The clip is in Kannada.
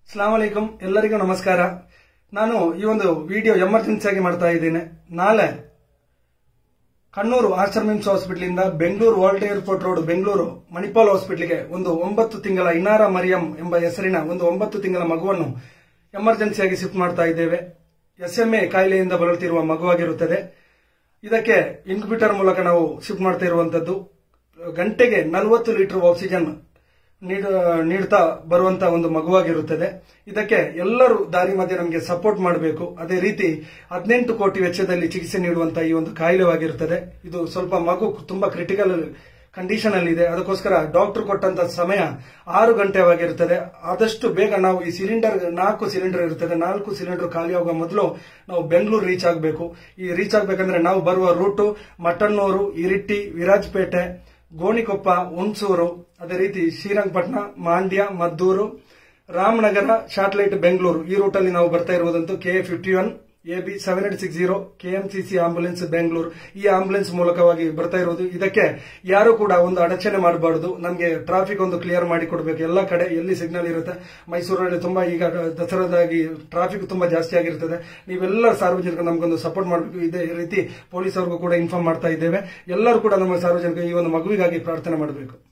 ಸಲಾಮ್ ಅಲೈಕುಂ ಎಲ್ಲರಿಗೂ ನಮಸ್ಕಾರ ನಾನು ಈ ಒಂದು ವಿಡಿಯೋ ಎಮರ್ಜೆನ್ಸಿ ಆಗಿ ಮಾಡ್ತಾ ಇದ್ದೇನೆ ನಾಳೆ Kannur Ashram MIMS hospital Bengaluru world airport road Bengaluru Manipal ಹಾಸ್ಪಿಟಲ್ಗೆ ಒಂದು ಒಂಬತ್ತು ತಿಂಗಳ ಇನಾರ ಮರಿಯಂ ಎಂಬ ಹೆಸರಿನ ಒಂದು ಒಂಬತ್ತು ತಿಂಗಳ ಮಗುವನ್ನು ಎಮರ್ಜೆನ್ಸಿಯಾಗಿ ಶಿಫ್ಟ್ ಮಾಡ್ತಾ ಇದ್ದೇವೆ ಎಸ್ಎಂಎ ಕಾಯಿಲೆಯಿಂದ ಬಳಲ್ತಿರುವ ಮಗುವಾಗಿರುತ್ತದೆ ಇದಕ್ಕೆ ಇನ್ಕ್ಯುಬೇಟರ್ ಮೂಲಕ ನಾವು ಶಿಫ್ಟ್ ಮಾಡ್ತಾ ಇರುವಂತದ್ದು ಗಂಟೆಗೆ ನಲವತ್ತು ಲೀಟರ್ ಆಕ್ಸಿಜನ್ ನೀಡ- ನೀಡ್ತಾ ಬರುವಂತ ಒಂದು ಮಗುವಾಗಿರುತ್ತದೆ ಇದಕ್ಕೆ ಎಲ್ಲರೂ ದಾರಿ ಮಧ್ಯೆ ನಮಗೆ ಸಪೋರ್ಟ್ ಮಾಡಬೇಕು ಅದೇ ರೀತಿ ಹದಿನೆಂಟು ಕೋಟಿ ವೆಚ್ಚದಲ್ಲಿ ಚಿಕಿತ್ಸೆ ನೀಡುವಂತ ಈ ಒಂದು ಕಾಯಿಲೆವಾಗಿರುತ್ತದೆ ಇದು ಸ್ವಲ್ಪ ಮಗು ತುಂಬಾ ಕ್ರಿಟಿಕಲ್ ಕಂಡೀಷನ್ ಅಲ್ಲಿ ಇದೆ ಅದಕ್ಕೋಸ್ಕರ ಡಾಕ್ಟರ್ ಕೊಟ್ಟಂತ ಸಮಯ ಆರು ಗಂಟೆವಾಗಿರುತ್ತದೆ ಆದಷ್ಟು ಬೇಗ ನಾವು ಈ ಸಿಲಿಂಡರ್ ನಾಲ್ಕು ಸಿಲಿಂಡರ್ ಇರುತ್ತದೆ ನಾಲ್ಕು ಸಿಲಿಂಡರ್ ಖಾಲಿ ಆಗುವ ಮೊದಲು ನಾವು ಬೆಂಗಳೂರು ರೀಚ್ ಆಗಬೇಕು ಈ ರೀಚ್ ಆಗಬೇಕಂದ್ರೆ ನಾವು ಬರುವ ರೂಟು ಮಟನ್ನೂರು ಇರಿಟ್ಟಿ ವಿರಾಜಪೇಟೆ ಗೋಣಿಕೊಪ್ಪ ಹುಣಸೂರು ಅದೇ ರೀತಿ ಶ್ರೀರಂಗಪಟ್ಟಣ ಮಾಂಡ್ಯ ಮದ್ದೂರು ರಾಮನಗರ ಶಾಟ್ಲೈಟ್ ಬೆಂಗಳೂರು ಈ ರೂಟಲ್ಲಿ ನಾವು ಬರ್ತಾ ಇರುವುದಂತೂ K A fifty one A B seven eight six zero KMCC ambulance Bengaluru ಈ ಆಂಬುಲೆನ್ಸ್ ಮೂಲಕವಾಗಿ ಬರ್ತಾ ಇರುವುದು ಇದಕ್ಕೆ ಯಾರು ಕೂಡ ಒಂದು ಅಡಚಣೆ ಮಾಡಬಾರದು ನಮಗೆ ಟ್ರಾಫಿಕ್ ಒಂದು ಕ್ಲಿಯರ್ ಮಾಡಿ ಕೊಡಬೇಕು ಎಲ್ಲ ಕಡೆ ಎಲ್ಲಿ ಸಿಗ್ನಲ್ ಇರುತ್ತೆ ಮೈಸೂರಲ್ಲಿ ತುಂಬಾ ಈಗ ದಸರಾದಾಗಿ ಟ್ರಾಫಿಕ್ ತುಂಬಾ ಜಾಸ್ತಿ ಆಗಿರ್ತದೆ ನೀವೆಲ್ಲ ಸಾರ್ವಜನಿಕರು ನಮಗೊಂದು ಸಪೋರ್ಟ್ ಮಾಡಬೇಕು ಇದೇ ರೀತಿ ಪೊಲೀಸ್ ಅವ್ರಿಗೂ ಕೂಡ ಇನ್ಫಾರ್ಮ್ ಮಾಡ್ತಾ ಇದ್ದೇವೆ ಎಲ್ಲರೂ ಕೂಡ ನಮ್ಮ ಸಾರ್ವಜನಿಕರು ಈ ಒಂದು ಮಗುವಿಗಾಗಿ ಪ್ರಾರ್ಥನೆ ಮಾಡಬೇಕು